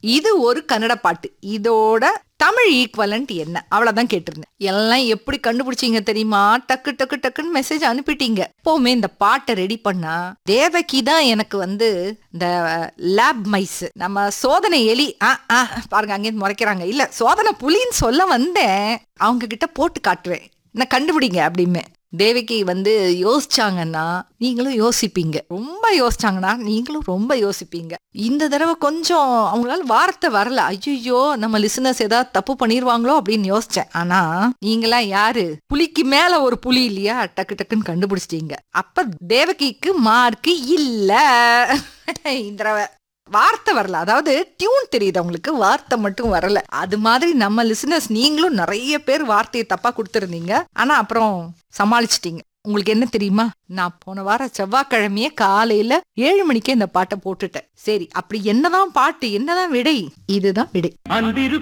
இது ஒரு கன்னட பாட்டு இதோட தமிழ் ஈக்குவலண்ட் என்ன அவ்வளவுதான் கேட்டிருந்தேன் எல்லாம் எப்படி கண்டுபிடிச்சீங்க தெரியுமா டக்கு டக்கு டக்குன்னு மெசேஜ் அனுப்பிட்டீங்க எப்பவுமே இந்த பாட்டை ரெடி பண்ணா தேவகி தான் எனக்கு வந்து இந்த லேப் மைஸ் நம்ம சோதனை எலி ஆ ஆ பாருங்க அங்கேருந்து முறைக்கிறாங்க இல்ல சோதனை புலின்னு சொல்ல வந்தேன் அவங்க கிட்ட போட்டு காட்டுவேன் நான் கண்டுபிடிங்க அப்படிமே தேவகி வந்து யோசிச்சாங்கன்னா நீங்களும் யோசிப்பீங்க ரொம்ப யோசிச்சாங்கன்னா நீங்களும் ரொம்ப யோசிப்பீங்க இந்த தடவை கொஞ்சம் அவங்களால வார்த்தை வரல ஐயோ நம்ம லிசனர்ஸ் ஏதாவது தப்பு பண்ணிருவாங்களோ அப்படின்னு யோசிச்சேன் ஆனா நீங்களாம் யாரு புலிக்கு மேல ஒரு புலி இல்லையா டக்கு டக்குன்னு கண்டுபிடிச்சிட்டீங்க அப்ப தேவகிக்கு மார்க் இல்ல இந்த தடவை வார்த்தை வரல அதாவது டியூன் தெரியுது அவங்களுக்கு வார்த்தை மட்டும் வரல அது மாதிரி நம்ம லிசனர்ஸ் நீங்களும் நிறைய பேர் வார்த்தையை தப்பா கொடுத்துருந்தீங்க ஆனா அப்புறம் சமாளிச்சிட்டீங்க உங்களுக்கு என்ன தெரியுமா நான் போன வாரம் செவ்வாய்க்கிழமையே காலையில ஏழு மணிக்கே இந்த பாட்டை போட்டுட்டேன் சரி அப்படி என்னதான் பாட்டு என்னதான் விடை இதுதான் விடை அன்பிருக்கும்